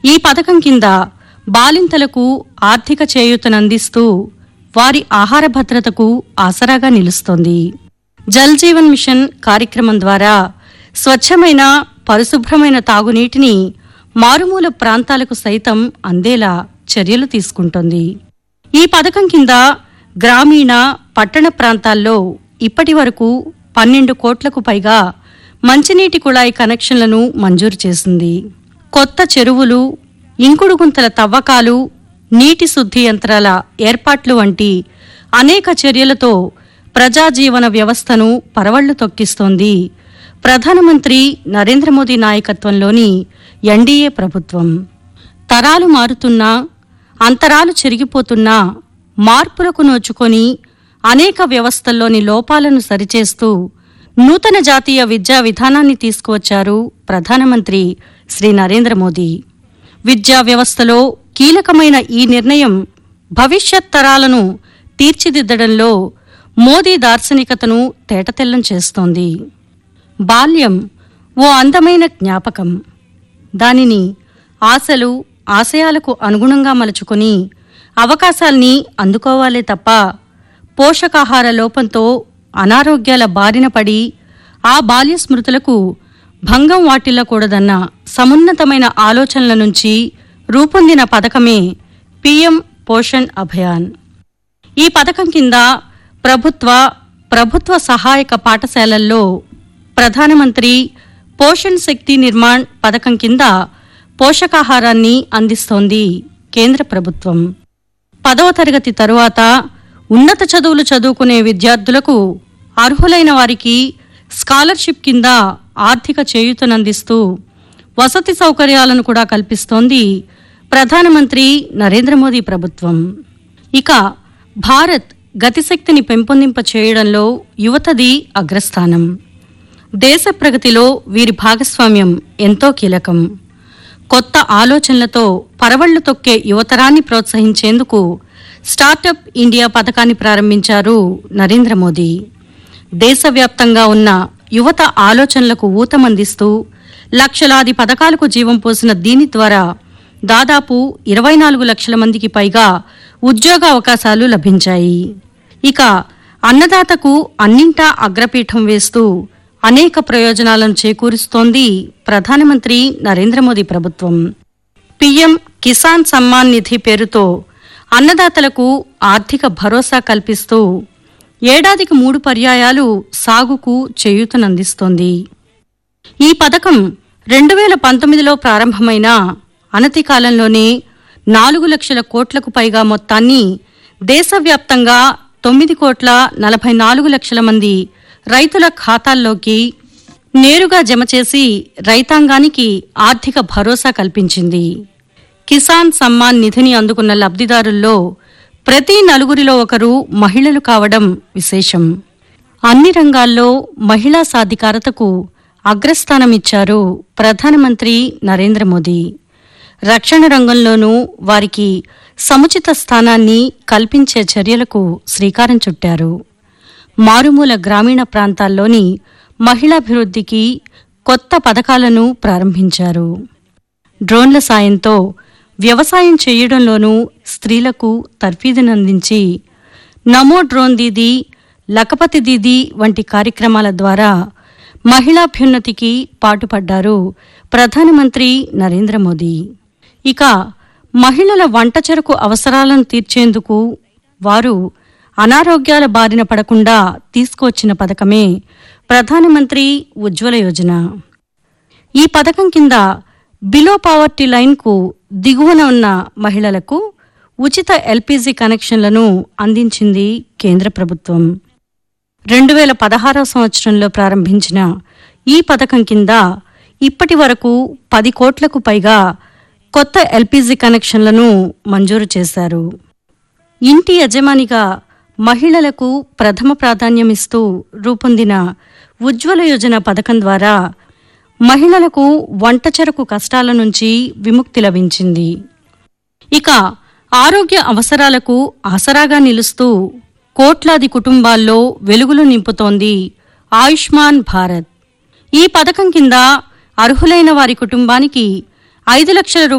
ఈ పథకం కింద బాలింతలకు ఆర్థిక చేయూతనందిస్తూ వారి ఆహార భద్రతకు ఆసరాగా నిలుస్తోంది జల్ జీవన్ మిషన్ కార్యక్రమం ద్వారా స్వచ్ఛమైన పరిశుభ్రమైన తాగునీటిని మారుమూల ప్రాంతాలకు సైతం అందేలా చర్యలు తీసుకుంటోంది ఈ పథకం కింద గ్రామీణ పట్టణ ప్రాంతాల్లో ఇప్పటి వరకు పన్నెండు కోట్లకు పైగా మంచినీటి కుళాయి కనెక్షన్లను మంజూరు చేసింది కొత్త చెరువులు ఇంకుడు గుంతల తవ్వకాలు నీటి శుద్ధి యంత్రాల ఏర్పాట్లు వంటి అనేక చర్యలతో ప్రజాజీవన వ్యవస్థను పరవళ్లు తొక్కిస్తోంది ప్రధానమంత్రి నరేంద్ర మోదీ నాయకత్వంలోని ఎన్డీఏ ప్రభుత్వం తరాలు మారుతున్నా అంతరాలు చెరిగిపోతున్నా మార్పులకు నోచుకొని అనేక వ్యవస్థల్లోని లోపాలను సరిచేస్తూ నూతన జాతీయ విద్యా విధానాన్ని తీసుకువచ్చారు ప్రధానమంత్రి శ్రీ నరేంద్ర మోదీ విద్యా వ్యవస్థలో కీలకమైన ఈ నిర్ణయం భవిష్యత్ తరాలను తీర్చిదిద్దడంలో మోదీ దార్శనికతను తేటతెల్లం చేస్తోంది బాల్యం ఓ అందమైన జ్ఞాపకం దానిని ఆశలు ఆశయాలకు అనుగుణంగా మలుచుకుని అవకాశాల్ని అందుకోవాలే తప్ప పోషకాహార లోపంతో అనారోగ్యాల బారిన పడి ఆ బాల్య స్మృతులకు భంగం వాటిల్లకూడదన్న సమున్నతమైన ఆలోచనల నుంచి రూపొందిన పథకమే పీఎం పోషణ్ అభియాన్ ఈ పథకం కింద ప్రభుత్వ ప్రభుత్వ సహాయక పాఠశాలల్లో ప్రధానమంత్రి పోషణ్ శక్తి నిర్మాణ్ పథకం కింద పోషకాహారాన్ని అందిస్తోంది కేంద్ర ప్రభుత్వం పదవ తరగతి తరువాత ఉన్నత చదువులు చదువుకునే విద్యార్థులకు అర్హులైన వారికి స్కాలర్షిప్ కింద ఆర్థిక చేయూతనందిస్తూ వసతి సౌకర్యాలను కూడా కల్పిస్తోంది ప్రధానమంత్రి నరేంద్ర మోదీ ప్రభుత్వం ఇక భారత్ గతిశక్తిని పెంపొందింప చేయడంలో యువతది అగ్రస్థానం దేశ ప్రగతిలో వీరి భాగస్వామ్యం ఎంతో కీలకం కొత్త ఆలోచనలతో పరవళ్లు తొక్కే యువతరాన్ని ప్రోత్సహించేందుకు స్టార్టప్ ఇండియా పథకాన్ని ప్రారంభించారు నరేంద్ర మోదీ దేశవ్యాప్తంగా ఉన్న యువత ఆలోచనలకు ఊతమందిస్తూ లక్షలాది పథకాలకు జీవం పోసిన దీని ద్వారా దాదాపు ఇరవై నాలుగు లక్షల మందికి పైగా ఉద్యోగ అవకాశాలు లభించాయి ఇక అన్నదాతకు అన్నింటా అగ్రపీఠం వేస్తూ అనేక ప్రయోజనాలను చేకూరుస్తోంది ప్రధానమంత్రి నరేంద్ర మోదీ ప్రభుత్వం పీఎం కిసాన్ సమ్మాన్ నిధి పేరుతో అన్నదాతలకు ఆర్థిక భరోసా కల్పిస్తూ ఏడాదికి మూడు పర్యాయాలు సాగుకు చేయూతనందిస్తోంది ఈ పథకం రెండు వేల పంతొమ్మిదిలో ప్రారంభమైన అనతి కాలంలోనే నాలుగు లక్షల కోట్లకు పైగా మొత్తాన్ని దేశవ్యాప్తంగా తొమ్మిది కోట్ల నలభై నాలుగు లక్షల మంది రైతుల ఖాతాల్లోకి నేరుగా జమ చేసి రైతాంగానికి ఆర్థిక భరోసా కల్పించింది కిసాన్ సమ్మాన్ నిధిని అందుకున్న లబ్ధిదారుల్లో ప్రతి నలుగురిలో ఒకరు మహిళలు కావడం విశేషం అన్ని రంగాల్లో మహిళా సాధికారతకు అగ్రస్థానమిచ్చారు ప్రధానమంత్రి నరేంద్ర మోదీ రక్షణ రంగంలోనూ వారికి సముచిత స్థానాన్ని కల్పించే చర్యలకు శ్రీకారం చుట్టారు మారుమూల గ్రామీణ ప్రాంతాల్లోని మహిళాభివృద్ధికి కొత్త పథకాలను ప్రారంభించారు డ్రోన్ల సాయంతో వ్యవసాయం చేయడంలోనూ స్త్రీలకు తర్ఫీదునందించి నమో డ్రోన్ దీదీ లఖపతి దీదీ వంటి కార్యక్రమాల ద్వారా మహిళాభ్యున్నతికి పాటుపడ్డారు ప్రధానమంత్రి నరేంద్ర మోదీ ఇక మహిళల వంట చెరకు అవసరాలను తీర్చేందుకు వారు అనారోగ్యాల బారిన పడకుండా తీసుకువచ్చిన పథకమే ప్రధానమంత్రి ఉజ్వల యోజన ఈ పథకం కింద బిలో పావర్టీ లైన్కు దిగువన ఉన్న మహిళలకు ఉచిత ఎల్పీజీ కనెక్షన్లను అందించింది కేంద్ర ప్రభుత్వం రెండు వేల పదహారవ సంవత్సరంలో ప్రారంభించిన ఈ పథకం కింద ఇప్పటి వరకు పది కోట్లకు పైగా కొత్త ఎల్పీజీ కనెక్షన్లను మంజూరు చేశారు ఇంటి యజమానిగా మహిళలకు ప్రథమ ప్రాధాన్యమిస్తూ రూపొందిన ఉజ్వల యోజన పథకం ద్వారా మహిళలకు వంట చెరకు కష్టాల నుంచి విముక్తి లభించింది ఇక ఆరోగ్య అవసరాలకు ఆసరాగా నిలుస్తూ కోట్లాది కుటుంబాల్లో వెలుగులు నింపుతోంది ఆయుష్మాన్ భారత్ ఈ పథకం కింద అర్హులైన వారి కుటుంబానికి ఐదు లక్షల రూపాయల